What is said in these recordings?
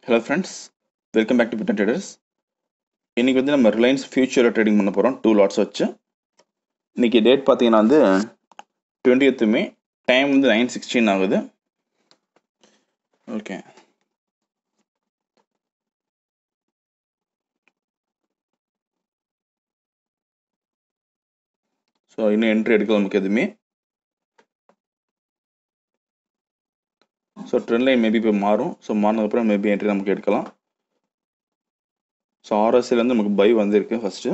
hello friends welcome back to பிட்டன் traders இன்றைக்கி வந்து நம்ம ரிலையன்ஸ் ஃபியூச்சரில் ட்ரேடிங் பண்ண போகிறோம் டூ லாட்ஸ் வச்சு இன்றைக்கி டேட் பார்த்தீங்கன்னா வந்து டுவெண்ட்டி மே டைம் வந்து நைன் சிக்ஸ்டீன் ஆகுது ஓகே ஸோ இன்னும் என்ட்ரி எடுக்கல நமக்கு எதுவுமே ஸோ ட்ரெண்ட் லைன் மேபி இப்போ மாறும் ஸோ மாறினதுக்கப்புறம் மேபி என்ட்ரி நமக்கு எடுக்கலாம் ஸோ ஆர்எஸ்சிலேருந்து நமக்கு பை வந்திருக்கு ஃபஸ்ட்டு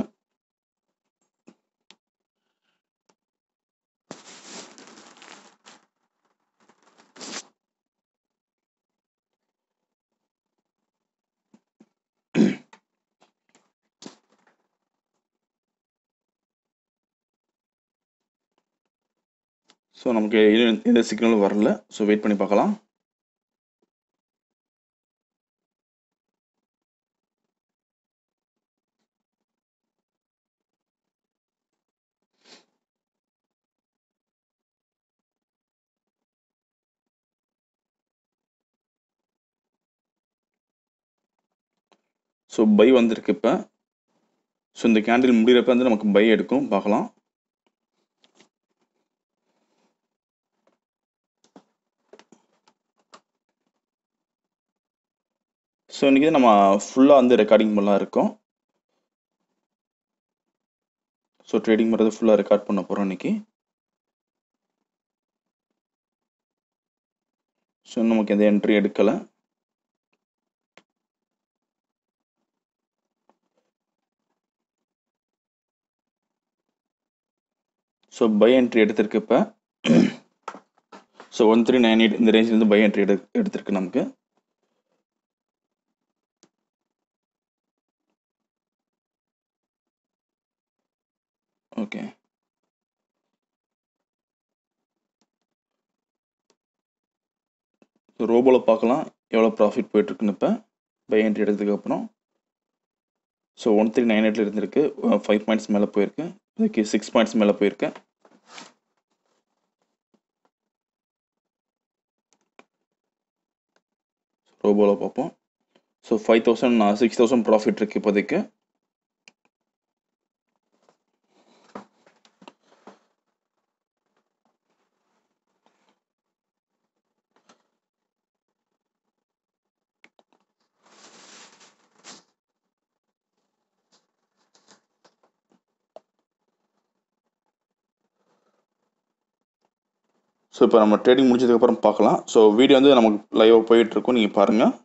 ஸோ நமக்கு இன்னும் எந்த சிக்னலும் வரல ஸோ வெயிட் பண்ணி பார்க்கலாம் ஸோ பை வந்திருக்கு இப்போ ஸோ இந்த கேண்டில் முடிகிறப்ப வந்து நமக்கு பை எடுக்கும் பார்க்கலாம் ஸோ இன்றைக்கி நம்ம ஃபுல்லாக வந்து ரெக்கார்டிங் பண்ணலாம் இருக்கோம் ஸோ ட்ரேடிங் பண்ணுறது ஃபுல்லாக ரெக்கார்ட் பண்ண போகிறோம் இன்றைக்கி ஸோ நமக்கு எந்த என்ட்ரி எடுக்கலை ஸோ பை என்ட்ரி எடுத்திருக்கு இப்போ so one three nine eight இந்த ரேஞ்சிலேருந்து பை என்ட்ரி எடு எடுத்திருக்கு நமக்கு ஓகே ஸோ ரோபோவில் பார்க்கலாம் எவ்வளோ ப்ராஃபிட் போயிட்டுருக்குன்னு இப்போ பை என்ட்ரி எடுத்ததுக்கப்புறம் ஸோ ஒன் த்ரீ நைன் எயிட்டில் இருந்திருக்கு ஃபைவ் பாயிண்ட்ஸ் மேலே போயிருக்கு இதுக்கு சிக்ஸ் பாயிண்ட்ஸ் மேலே போயிருக்கு ரோபோவில் பார்ப்போம் so five thousand six thousand profit இருக்குது இப்போதைக்கு ஸோ இப்போ நம்ம ட்ரேடிங் முடிச்சதுக்கப்புறம் பார்க்கலாம் ஸோ வீடியோ வந்து நமக்கு லைவாக போயிட்டுருக்கும் நீங்கள் பாருங்கள்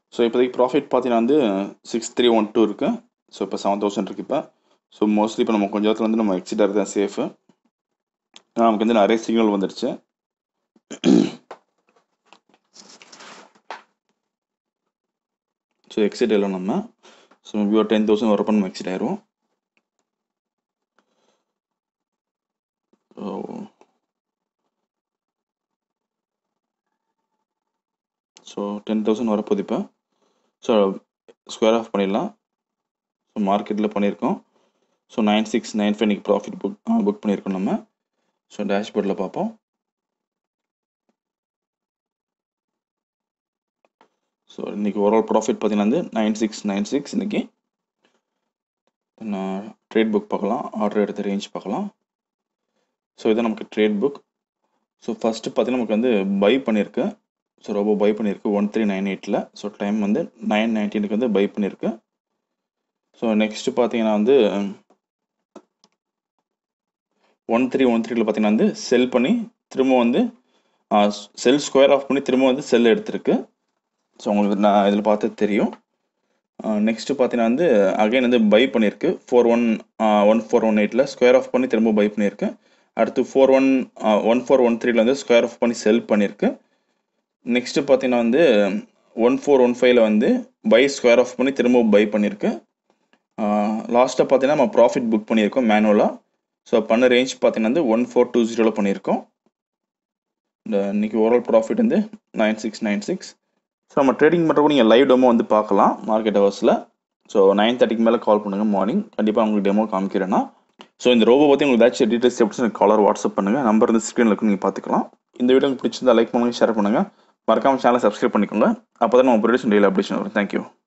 ஸோ இப்போதைக்கு ப்ராஃபிட் பார்த்தீங்கன்னா வந்து சிக்ஸ் த்ரீ ஒன் டூ இருக்குது ஸோ இப்போ செவன் தௌசண்ட் இருக்குது இப்போ ஸோ மோஸ்ட்லி இப்போ நம்ம கொஞ்ச நேரத்தில் வந்து நம்ம எக்ஸிட் ஆகிறது தான் சேஃபு நமக்கு வந்து நிறைய சிக்னல் வந்துடுச்சு ஸோ எக்ஸிட் இல்லை நம்ம ஸோ மேபி ஒரு டென் தௌசண்ட் வரப்போ நம்ம எக்ஸிட் ஆயிரும் ஸோ ஸோ டென் தௌசண்ட் வரப்போகுது இப்போ ஸோ ஸ்கொயர் ஆஃப் பண்ணிடலாம் ஸோ மார்க்கெட்டில் பண்ணியிருக்கோம் so nine six nine five இன்றைக்கி ப்ராஃபிட் புக் புக் பண்ணியிருக்கோம் நம்ம ஸோ டேஷ்போர்டில் பார்ப்போம் ஸோ இன்றைக்கி ஓவரால் ப்ராஃபிட் பார்த்தீங்கன்னா வந்து நைன் சிக்ஸ் நைன் சிக்ஸ் இன்றைக்கி நான் ட்ரேட் புக் பார்க்கலாம் ஆர்டர் எடுத்த ரேஞ்ச் பார்க்கலாம் ஸோ இதான் நமக்கு ட்ரேட் புக் ஸோ ஃபஸ்ட்டு பார்த்தீங்கன்னா நமக்கு வந்து பை பண்ணியிருக்கு ஸோ ரொம்ப பை பண்ணியிருக்கு ஒன் த்ரீ நைன் எயிட்டில் ஸோ டைம் வந்து நைன் நைன்டீனுக்கு வந்து பை பண்ணியிருக்கு ஸோ நெக்ஸ்ட்டு பார்த்தீங்கன்னா வந்து ஒன் த்ரீ ஒன் த்ரீல பார்த்தீங்கன்னா வந்து செல் பண்ணி திரும்ப வந்து செல் ஸ்கொயர் ஆஃப் பண்ணி திரும்ப வந்து செல் எடுத்திருக்கு ஸோ உங்களுக்கு நான் இதில் பார்த்து தெரியும் நெக்ஸ்ட்டு பார்த்தீங்கன்னா வந்து அகைன் வந்து பை பண்ணியிருக்கு four one one four one எயிட்டில் ஸ்கொயர் ஆஃப் பண்ணி திரும்ப பை பண்ணியிருக்கு அடுத்து four one one four one த்ரீல வந்து ஸ்கொயர் ஆஃப் பண்ணி செல் பண்ணியிருக்கு நெக்ஸ்ட்டு பார்த்தீங்கன்னா வந்து ஒன் ஃபோர் ஒன் ஃபைவ்ல வந்து பை ஸ்கொயர் ஆஃப் பண்ணி திரும்ப பை பண்ணியிருக்கு லாஸ்ட்டாக பார்த்தீங்கன்னா நம்ம ப்ராஃபிட் புக் பண்ணியிருக்கோம் மேனுவலாக ஸோ பண்ண ரேஞ்ச் பார்த்தீங்கன்னா வந்து ஒன் ஃபோர் டூ ஜீரோவில் பண்ணியிருக்கோம் இந்த இன்னைக்கு ஓவரால் ப்ராஃபிட் வந்து nine six nine six so நம்ம ட்ரேடிங் பண்ணுறப்போ நீங்கள் லைவ் டெமோ வந்து பார்க்கலாம் மார்க்கெட் ஹவர்ஸில் ஸோ நைன் தேர்ட்டிக்கு மேலே கால் பண்ணுங்கள் மார்னிங் கண்டிப்பாக உங்களுக்கு டெமோ காமிக்கிறேன்னா ஸோ இந்த ரோபோ பற்றி உங்களுக்கு ஏதாச்சும் டீட்டெயில்ஸ் எப்படி எனக்கு காலர் வாட்ஸ்அப் பண்ணுங்கள் நம்பர் வந்து ஸ்க்ரீனில் இருக்கு நீங்கள் பார்த்துக்கலாம் இந்த வீடியோ உங்களுக்கு பிடிச்சிருந்தா லைக் பண்ணுங்கள் ஷேர் பண்ணுங்கள் மறக்காமல் சேனலை சப்ஸ்கிரைப் பண்ணிக்கோங்க அப்போ தான் நம்ம ப்ரொடியூஷன் டெய்லி அப்டேஷன் வரும் தேங்க்யூ